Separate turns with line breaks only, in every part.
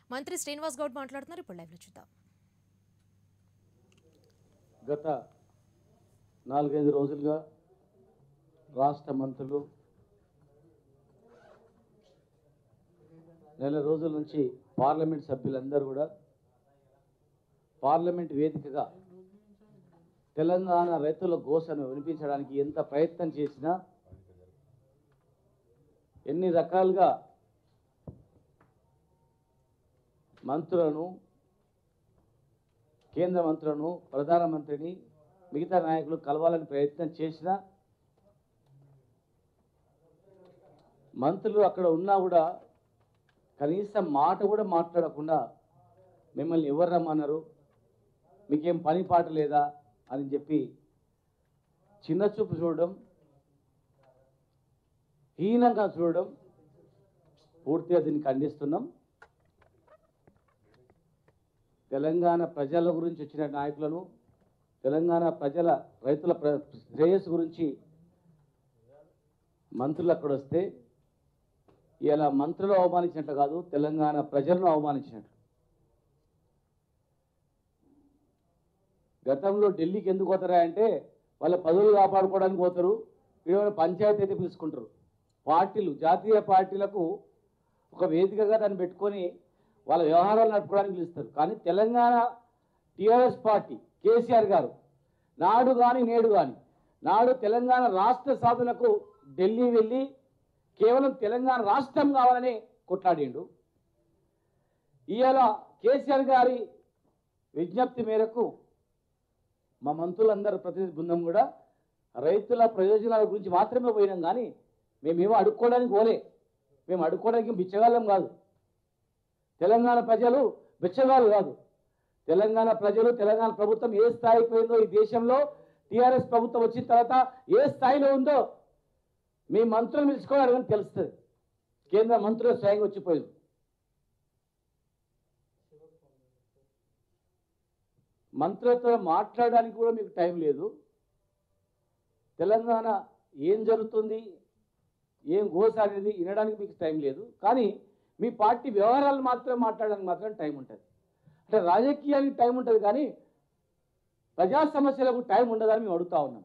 మంత్రి శ్రీనివాస్ గౌడ్ మాట్లాడుతున్నారు ఇప్పుడు లైవ్లో చూద్దాం
గత నాలుగైదు రోజులుగా రాష్ట్ర మంత్రులు నెల రోజుల నుంచి పార్లమెంట్ సభ్యులందరూ కూడా పార్లమెంట్ వేదికగా తెలంగాణ రైతుల గోసను వినిపించడానికి ఎంత ప్రయత్నం చేసినా ఎన్ని రకాలుగా మంత్రులను కేంద్ర మంత్రులను ప్రధానమంత్రిని మిగతా నాయకులు కలవాలని ప్రయత్నం చేసినా మంత్రులు అక్కడ ఉన్నా కూడా కనీసం మాట కూడా మాట్లాడకుండా మిమ్మల్ని ఎవరు రమ్మన్నారు మీకేం పని పాట లేదా అని చెప్పి చిన్న చూపు చూడడం హీనంగా చూడడం పూర్తిగా దీన్ని ఖండిస్తున్నాం తెలంగాణ ప్రజల గురించి వచ్చిన నాయకులను తెలంగాణ ప్రజల రైతుల ప్ర శ్రేయస్సు గురించి మంత్రులు అక్కడ వస్తే ఇలా మంత్రులు అవమానించినట్లు కాదు తెలంగాణ ప్రజలను అవమానించినట్లు గతంలో ఢిల్లీకి ఎందుకు పోతారా అంటే వాళ్ళ పదవులు కాపాడుకోవడానికి పోతారు వీళ్ళు పంచాయతీ అయితే పిలుచుకుంటారు పార్టీలు జాతీయ పార్టీలకు ఒక వేదికగా దాన్ని పెట్టుకొని వాళ్ళ వ్యవహారాలు నడుపుకోవడానికి పిలుస్తారు కానీ తెలంగాణ టీఆర్ఎస్ పార్టీ కేసీఆర్ గారు నాడు కానీ నేడు కానీ నాడు తెలంగాణ రాష్ట్ర సాధనకు ఢిల్లీ వెళ్ళి కేవలం తెలంగాణ రాష్ట్రం కావాలని కొట్లాడిండు ఇవాళ కేసీఆర్ గారి విజ్ఞప్తి మేరకు మా మంత్రులందరూ ప్రతినిధి బృందం కూడా రైతుల ప్రయోజనాల గురించి మాత్రమే పోయినాం కానీ మేమేమో అడుక్కోవడానికి పోలే మేము అడుక్కోవడానికి బిచ్చగాళ్ళం కాదు తెలంగాణ ప్రజలు బిచ్చగాళ్ళు కాదు తెలంగాణ ప్రజలు తెలంగాణ ప్రభుత్వం ఏ స్థాయికి పోయిందో ఈ దేశంలో టీఆర్ఎస్ ప్రభుత్వం వచ్చిన తర్వాత ఏ స్థాయిలో ఉందో మీ మంత్రులు పిలుచుకోవాలి తెలుస్తుంది కేంద్ర మంత్రులు స్వయంగా వచ్చిపోయింది మంత్రులతో మాట్లాడడానికి కూడా మీకు టైం లేదు తెలంగాణ ఏం జరుగుతుంది ఏం గోస అనేది వినడానికి మీకు టైం లేదు కానీ మీ పార్టీ వ్యవహారాలు మాత్రం మాట్లాడడానికి మాత్రం టైం ఉంటుంది అంటే రాజకీయానికి టైం ఉంటుంది కానీ ప్రజా సమస్యలకు టైం ఉండదని మేము అడుగుతా ఉన్నాం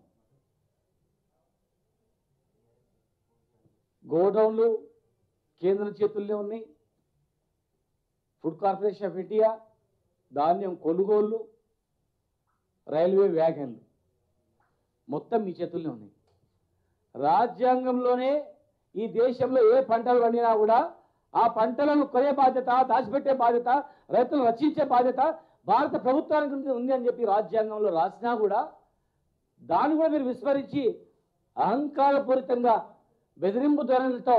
గోడౌన్లు కేంద్ర చేతుల్లో ఉన్నాయి ఫుడ్ కార్పొరేషన్ ఆఫ్ ఇండియా ధాన్యం కొనుగోళ్లు రైల్వే వ్యాగన్లు మొత్తం మీ చేతుల్లో ఉన్నాయి రాజ్యాంగంలోనే ఈ దేశంలో ఏ పంటలు పండినా కూడా ఆ పంటలను కొనే బాధ్యత దాచిపెట్టే బాధ్యత రైతులను రక్షించే బాధ్యత భారత ప్రభుత్వానికి ఉంది- ఉంది అని చెప్పి రాజ్యాంగంలో రాసినా కూడా దాన్ని కూడా మీరు విస్మరించి అహంకారపూరితంగా బెదిరింపు ధోరణులతో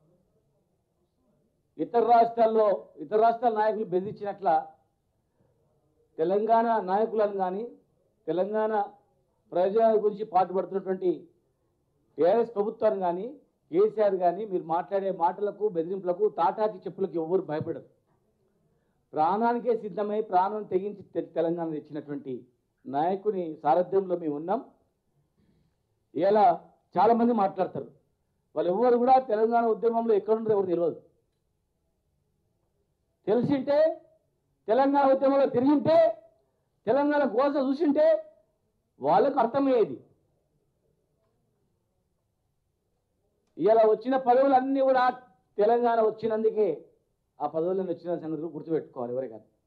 ఇతర రాష్ట్రాల్లో ఇతర రాష్ట్రాల నాయకులు బెదిరించినట్ల తెలంగాణ నాయకులను కానీ తెలంగాణ ప్రజల గురించి పాటుపడుతున్నటువంటి టీఆర్ఎస్ ప్రభుత్వాన్ని కానీ కేసీఆర్ కానీ మీరు మాట్లాడే మాటలకు బెదిరింపులకు తాటాకి చెప్పులకు ఎవరు భయపడరు ప్రాణానికే సిద్ధమై ప్రాణం తెగించి తె- తెలంగాణ తెచ్చినటువంటి నాయకుని సారథ్యంలో మేము ఉన్నాం ఇలా చాలా మంది మాట్లాడతారు వాళ్ళు ఎవరు కూడా తెలంగాణ ఉద్యమంలో ఎక్కడున్నారో ఎవరు తెలియదు తెలిసింటే తెలంగాణ ఉద్యమంలో తిరిగింటే తెలంగాణ గోస చూసింటే వాళ్ళకు అర్థమయ్యేది ఇలా వచ్చిన పదవులన్నీ కూడా తెలంగాణ వచ్చినందుకే ఆ పదవులను వచ్చిన సంగతులు గుర్తుపెట్టుకోవాలి ఎవరికైనా